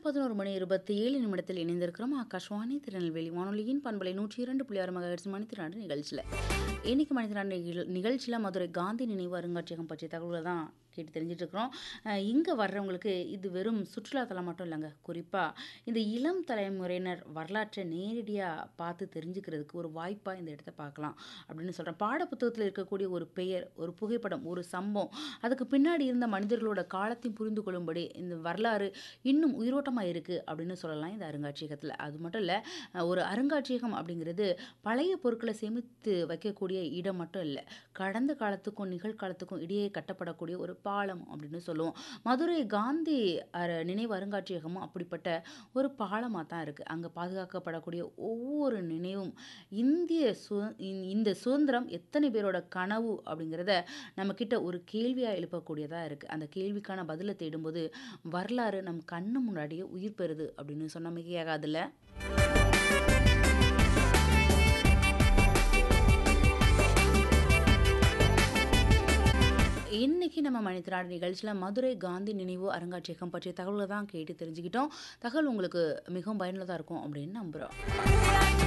பதினோரு மணி இருபத்தி ஏழு நிமிடத்தில் இணைந்திருக்கிறோம் ஆகாஷ்வாணி திருநெல்வேலி வானொலியின் பண்பலை நூற்றி இரண்டு புள்ளி ஆறு மகர்ஸ் மணித்திராண்டு நிகழ்ச்சியில் இன்னைக்கு மணித்திராண்டு நிகழ்ச்சியில் மதுரை காந்தி நினைவு அருங்காட்சியகம் பற்றிய தகவல்களை தான் கேட்டு தெரிஞ்சிட்டு இருக்கிறோம் இங்கே வர்றவங்களுக்கு இது வெறும் சுற்றுலாத்தலம் மட்டும் இல்லைங்க குறிப்பாக இந்த இளம் தலைமுறையினர் வரலாற்றை நேரடியாக பார்த்து தெரிஞ்சுக்கிறதுக்கு ஒரு வாய்ப்பாக இந்த இடத்த பார்க்கலாம் அப்படின்னு சொல்கிறேன் பாடப்புத்தகத்தில் இருக்கக்கூடிய ஒரு பெயர் ஒரு புகைப்படம் ஒரு சம்பவம் அதுக்கு பின்னாடி இருந்த மனிதர்களோட காலத்தையும் புரிந்து கொள்ளும்படி இந்த வரலாறு இன்னும் உயிரோட்டமாக இருக்குது அப்படின்னு சொல்லலாம் இந்த அருங்காட்சியகத்தில் அது மட்டும் இல்லை ஒரு அருங்காட்சியகம் அப்படிங்கிறது பழைய பொருட்களை சேமித்து வைக்கக்கூடிய இடம் மட்டும் இல்லை கடந்த காலத்துக்கும் நிகழ்காலத்துக்கும் இடையே கட்டப்படக்கூடிய ஒரு பாலம் அப்படின்னு சொல்லுவோம் மதுரை காந்தி அர நினைவு அருங்காட்சியகமும் அப்படிப்பட்ட ஒரு பாலமாக தான் இருக்குது அங்கே பாதுகாக்கப்படக்கூடிய ஒவ்வொரு நினைவும் இந்திய சு இந்த சுதந்திரம் எத்தனை பேரோட கனவு அப்படிங்கிறத நம்மக்கிட்ட ஒரு கேள்வியாக எழுப்பக்கூடியதாக இருக்குது அந்த கேள்விக்கான பதிலை தேடும்போது வரலாறு நம் கண்ணு முன்னாடியே உயிர் பெறுது அப்படின்னு சொன்ன மிகையாகாதுல்ல இன்னைக்கு நம்ம மனிதராடு நிகழ்ச்சியில் மதுரை காந்தி நினைவு அருங்காட்சியகம் பற்றிய தகவல்களை தான் கேட்டு தெரிஞ்சுக்கிட்டோம் தகவல் உங்களுக்கு மிகவும் பயனுள்ளதாக இருக்கும் அப்படின்னு நம்புகிறோம்